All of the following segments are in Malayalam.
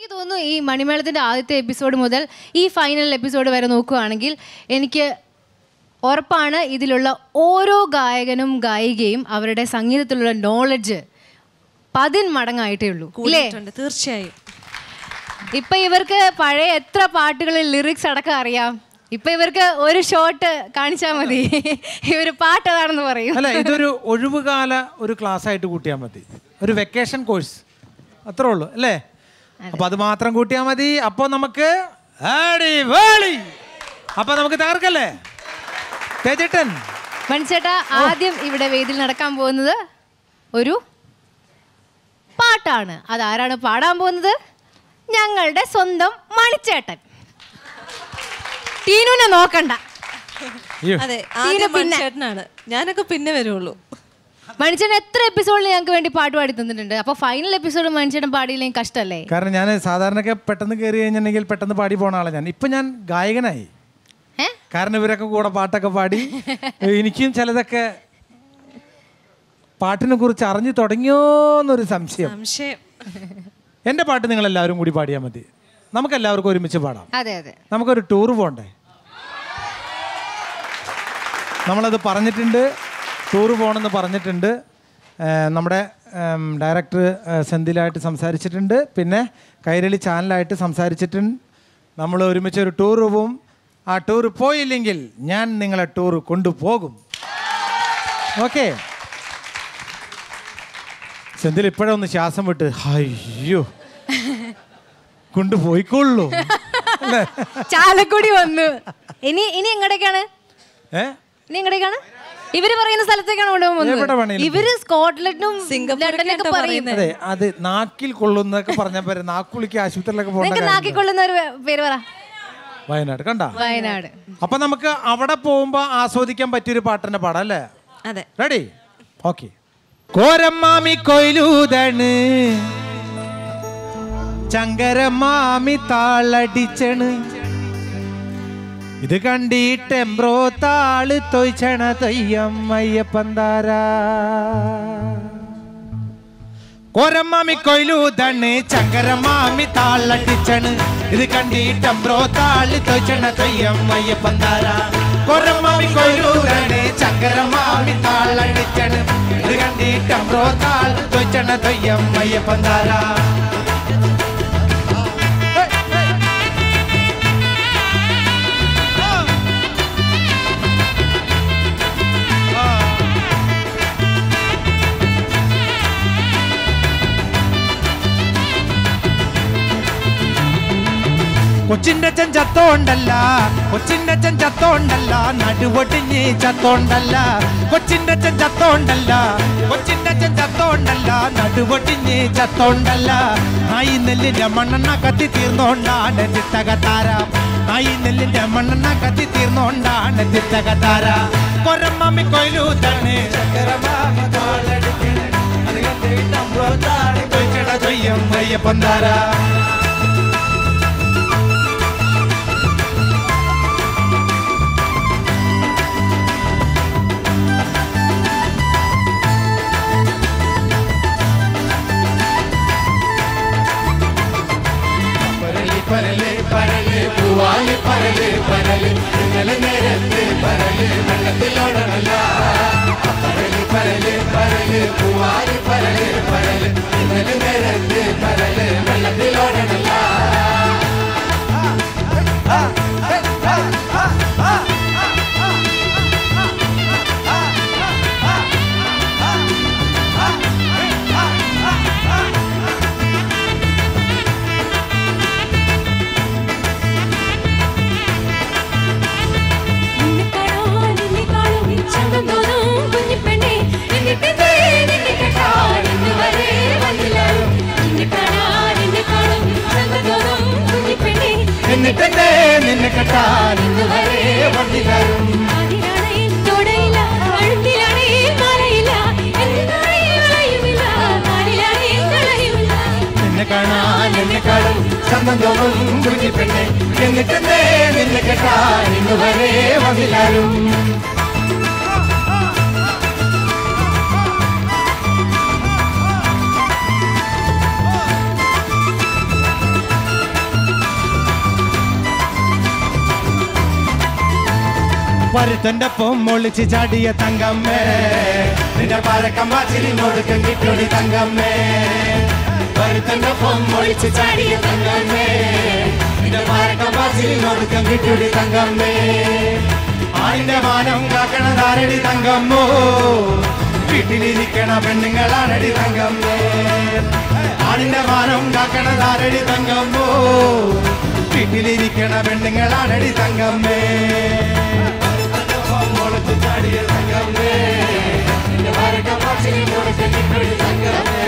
എനിക്ക് തോന്നുന്നു ഈ മണിമേളത്തിന്റെ ആദ്യത്തെ എപ്പിസോഡ് മുതൽ ഈ ഫൈനൽ എപ്പിസോഡ് വരെ നോക്കുകയാണെങ്കിൽ എനിക്ക് ഉറപ്പാണ് ഇതിലുള്ള ഓരോ ഗായകനും ഗായികയും അവരുടെ സംഗീതത്തിലുള്ള നോളജ് പതിൻ മടങ്ങായിട്ടേ ഉള്ളൂ ഇല്ലേ കൂടിയിട്ടുണ്ട് തീർച്ചയായും ഇപ്പൊ ഇവർക്ക് പഴയ എത്ര പാട്ടുകളിൽ ലിറിക്സ് അടക്കം അറിയാം ഇപ്പൊ ഇവർക്ക് ഒരു ഷോട്ട് കാണിച്ചാൽ മതി ഇവര് പാട്ട് ഏതാണെന്ന് പറയും അല്ല ഇതൊരു ഒഴിവുകാല ഒരു ക്ലാസ് ആയിട്ട് കൂട്ടിയാൽ മതി ഒരു വെക്കേഷൻ കോഴ്സ് അത്രേ ഉള്ളൂ അല്ലേ അപ്പൊ അത് മാത്രം കൂട്ടിയാൽ മതി അപ്പോൾ നമുക്ക് അടിപൊളി അപ്പൊ നമുക്ക് തകർക്കല്ലേ തേജട്ടൻ മണിച്ചേട്ടാ ആദ്യം ഇവിടെ വേദിയിൽ നടക്കാൻ പോകുന്നത് ഒരു പാട്ടാണ് അതാരാണ് പാടാൻ പോകുന്നത് ഞങ്ങളുടെ സ്വന്തം മണിച്ചേട്ടൻ ടീനുനെ നോക്കണ്ട അയ്യോ അതെ ആദ്യം മണിച്ചേട്ടനാണ് ഞാനൊക്കെ പിന്നെ വരുള്ളൂ മണിച്ചേട്ടൻ എത്ര എപ്പിസോഡിൽ ഞങ്ങൾക്ക് വേണ്ടി പാട്ട് പാടി തന്നിട്ടുണ്ട് അപ്പൊ ഫൈനൽ എപ്പിസോഡ് മണിച്ചേട്ടൻ പാടിയില്ലെങ്കിൽ കഷ്ടല്ലേ കാരണം ഞാൻ സാധാരണയൊക്കെ പെട്ടെന്ന് കയറി കഴിഞ്ഞിട്ടുണ്ടെങ്കിൽ പെട്ടെന്ന് പാടി പോണ ആളാണ് ഞാൻ ഇപ്പൊ ഞാൻ ഗായകനായി ഏ കാരണം ഇവരൊക്കെ കൂടെ പാട്ടൊക്കെ പാടി എനിക്കും ചിലതൊക്കെ പാട്ടിനെ കുറിച്ച് അറിഞ്ഞു തുടങ്ങിയോന്നൊരു സംശയം സംശയം എൻ്റെ പാട്ട് നിങ്ങൾ എല്ലാവരും കൂടി പാടിയാൽ മതി നമുക്ക് എല്ലാവർക്കും ഒരുമിച്ച് പാടാം അതെ അതെ നമുക്കൊരു ടൂർ പോകണ്ടേ നമ്മളത് പറഞ്ഞിട്ടുണ്ട് ടൂർ പോകണമെന്ന് പറഞ്ഞിട്ടുണ്ട് ഏഹ് നമ്മുടെ ഡയറക്ടർ സെന്തിലായിട്ട് സംസാരിച്ചിട്ടുണ്ട് പിന്നെ കൈരളി ചാനലായിട്ട് സംസാരിച്ചിട്ടുണ്ട് നമ്മൾ ഒരുമിച്ച് ഒരു ടൂർ പോവും ആ ടൂർ പോയില്ലെങ്കിൽ ഞാൻ നിങ്ങളെ ടൂർ കൊണ്ടുപോകും ഓക്കെ സെന്തിൽ ഇപ്പോഴൊന്ന് ശ്വാസം വിട്ട് അയ്യോ കൊണ്ടുപോയിക്കൊള്ളൂ അല്ലേ ചാലക്കുടി വന്നു ഇനി ഇനി എങ്ങടേക്കാണ് ഏ ഇനി എങ്ങടേക്കാണ് ഇവര് പറയുന്ന സ്ഥലത്തേക്കാണ് എവിടെ കൊണ്ടുപോകുന്നത് വേണേലും ഇവര് സ്കോട്ട്ലൻഡും സിംഗപ്പൂരൊക്കെ ലണ്ടനൊക്കെ ആട്ടോ പറയുന്നത് അതെ അത് നാക്കിൽ കൊള്ളുന്നൊക്കെ പറഞ്ഞ പേര് നാക്കുളിക്ക് ആശുപത്രിയിലൊക്കെ പോകേണ്ട നിങ്ങൾക്ക് കാര്യം നാക്കിക്കൊള്ളുന്ന ഒരു പേര് പറ വയനാട് കണ്ട വയനാട് അപ്പൊ നമുക്ക് അവിടെ പോകുമ്പോ ആസ്വദിക്കാൻ പറ്റിയൊരു പാട്ട് തന്നെ പാടാം അല്ലേ അതെ റെഡി ഓക്കെ കോരമ്മാമി കൊയിലൂതണ് ചങ്കരമാമി താളടിച്ചണ് ഇത് കണ്ടിട്ടെമ്പ്രോ താള് തൊയ്ച്ചണ തൊയ്യം അയ്യപ്പന്താര കോരമ്മാമി കൊയിലൂതണ് ചങ്കരമാമി താളടിച്ചണ് ഇത് കണ്ടിട്ടെമ്പ്രോ താള് തൊയ്ച്ചണ തൊയ്യം അയ്യപ്പന്താര കോരമ്മാമി കൊയിലൂതണ് ചങ്കരമാമി താളടിച്ചണ് ഇത് കണ്ടിട്ടെമ്പ്രോ താള് തൊയ്ച്ചണ തൊയ്യം അയ്യപ്പന്താര കൊച്ചിന്റെ അച്ഛൻ ചത്തോണ്ടല്ല കൊച്ചിന്റെ അച്ഛൻ ചത്തോണ്ടല്ല നടുവൊടിഞ്ഞ് ചത്തോണ്ടല്ല കൊച്ചിന്റെ അച്ഛൻ ചത്തോണ്ടല്ല കൊച്ചിന്റെ അച്ഛൻ ചത്തോണ്ടല്ല നടുവൊടിഞ്ഞ് ചത്തോണ്ടല്ല നായി നെല്ലിന്റെ മണ്ണെണ്ണ കത്തി തീർന്നോണ്ടാണ് ചിത്തകത്താര നായി നെല്ലിന്റെ മണ്ണെണ്ണ കത്തി തീർന്നോണ്ടാണ് ചിത്തകത്താര കൊരമ്മി കൊയിലു തന്നെ പൊന്താര പരല് പരല് പരല് പൂവാലി പരല് പരല് ഇന്നലെ നേരത്ത് പരല് വെള്ളത്തിലോടണല്ല പരല് പരല് പരല് പൂവാലി പരല് പരല് ഇന്നലെ നേരത്ത് പരല് വെള്ളത്തിലോടണല്ല നിന്നെ കാണാൻ നിന്നെ കാണും ചന്തം തോന്നും കുഞ്ഞിപ്പെണ്ണേ എന്നിട്ടെന്തേ നിന്നെ കെട്ടാൻ ഇന്ന് വരെ വന്നില്ലാരും നിന്നെ കാണാൻ നിന്നെ കാണും ചന്തം തോന്നും കുഞ്ഞിപ്പെണ്ണേ എന്നിട്ടെന്തേ നിന്നെ കെട്ടാൻ ഇന്ന് വരെ വന്നില്ലാരും കാതിലാണേ തോടയില്ല കഴുത്തിലാണേ മാലയില്ല എന്തിനാണേ വളയുമില്ല കാലിലാണേ കളയുമില്ല നിന്നെ കാണാൻ എന്നെ കാണും ചന്തം തോന്നും കുഞ്ഞി പെണ്ണെ എന്നിട്ടെന്തേ നിന്നെ കെട്ടാൻ ഇന്ന് വരെ വന്നില്ലാരും പരുത്തന്റെ പൊമ്മൊളിച്ച് ചാടിയ തങ്കമ്മേ നിന്റെ പരക്കം വാച്ചിരി കൊടുക്കും കിട്ടൊടി തങ്കമ്മേ പരുത്തന്റെ പൊമ്മൊളിച്ച് ചാടിയ തങ്കമ്മേ നിന്റെ പരക്കം വാച്ചിരി കൊടുക്കും കിട്ടൊടി തങ്കമ്മേ ആണിന്റെ മാനം കാക്കണ ധാരടി തങ്കമ്മോ വീട്ടിലിരിക്കണ പെണ്ണുങ്ങളാണടി തങ്കമ്മേ ആണിന്റെ മാനം കാക്കണ ധാരടി തങ്കമ്മോ വീട്ടിലിരിക്കണ പെണ്ണുങ്ങളാണടി തങ്കമ്മേ മുളച്ച് ചാടിയ തങ്കമ്മേ നിന്റെ പരക്കം വാച്ചിരി കൊടുക്കും കിട്ടൊടി തങ്കമ്മേ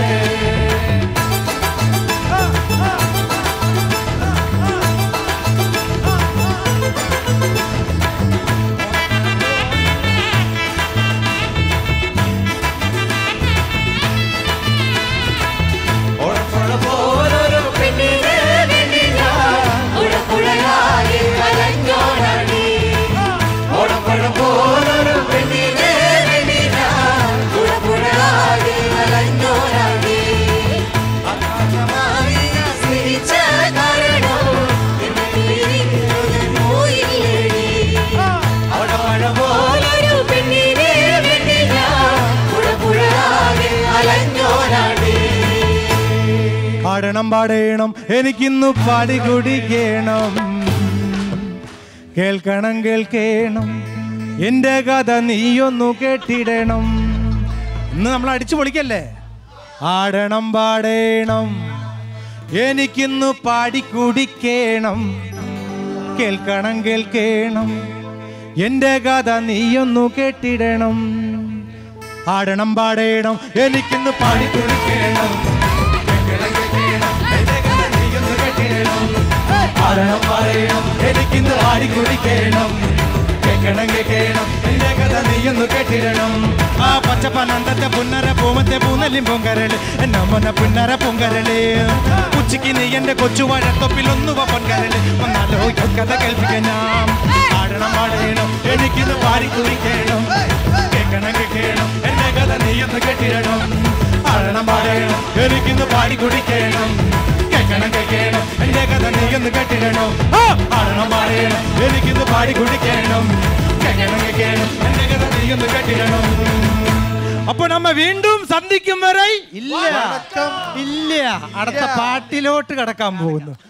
ഓടപ്പുഴ പോലൊരു പെണ്ണിനെ പെണ്ണിന ഉഴപ്പുഴയായി കലഞ്ഞോടടി ഓടപ്പുഴ പോലൊരു പെണ്ണിനെ പെണ്ണിന ഉഴപ്പുഴയായി കലഞ്ഞോടടി ആകാശമായി സ്നേഹിച്ച കാരണം എന്നെ പിരിഞ്ഞു ഞാൻ പോയില്ലേടി. ഓടപ്പുഴ പോലൊരു പെണ്ണിനെ പെണ്ണിന ഉഴപ്പുഴയായി അലഞ്ഞോരാടി പാടണം പാടേണം എനിക്കിന്ന് പാടി കുടിക്കണം കേൾക്കണം കേൾക്കണം എൻ്റെ കഥ നീയൊന്നു കേട്ടിടണം ഇന്ന് നമ്മൾ അടിച്ചു പൊളിക്കല്ലേ ആടണം പാടേണം എനിക്കിന്ന് പാടി കുടിക്കണം കേൾക്കണം കേൾക്കണം എൻ്റെ കഥ നീയൊന്നു കേട്ടിടണം ആടണം പാടേണം എനിക്കിന്ന് പാടി കുടിക്കണം ആടണം പറയണം എനിക്കിന്ന് ആടി കുടിക്കണം കേക്കണം കേക്കണം എന്റെ കഥ നീയൊന്ന് കേട്ടിടണം ആ പച്ചപ്പനന്തത്തെ പുന്നര പൂമത്തെ പൂന്നല്ലും പൊങ്കരള് നമ്മന പുന്നര പൊങ്കരള് ഉച്ചയ്ക്ക് നീ എന്റെ കൊച്ചു വഴത്തൊപ്പിൽ ഒന്നുവ പൊൻകരള് ഒന്നാലോ കഥ കേൾപ്പിക്കാൻ ഞാൻ ആടണം പാടണം എനിക്കിന്ന് പാടി കുടിക്കണം കേക്കണം കേക്കണം എന്റെ കഥ നീയൊന്ന് കേട്ടിടണം ആടണം പാടണം എനിക്കിന്ന് പാടി കുടിക്കണം കേക്കണം കേക്കണം എന്റെ കഥ നീയൊന്ന് കേട്ടിടണം ആ! ആടണം പാടണം എനിക്കിന്ന് പാടി കുടിക്കണം കേക്കണം കേക്കണം എന്റെ കഥ നീയൊന്ന് കേട്ടിടണം അപ്പൊ നമ്മ വീണ്ടും സന്ധിക്കും വരെ ഇല്ല ഇല്ല അടുത്ത പാട്ടിലോട്ട് കടക്കാൻ പോകുന്നു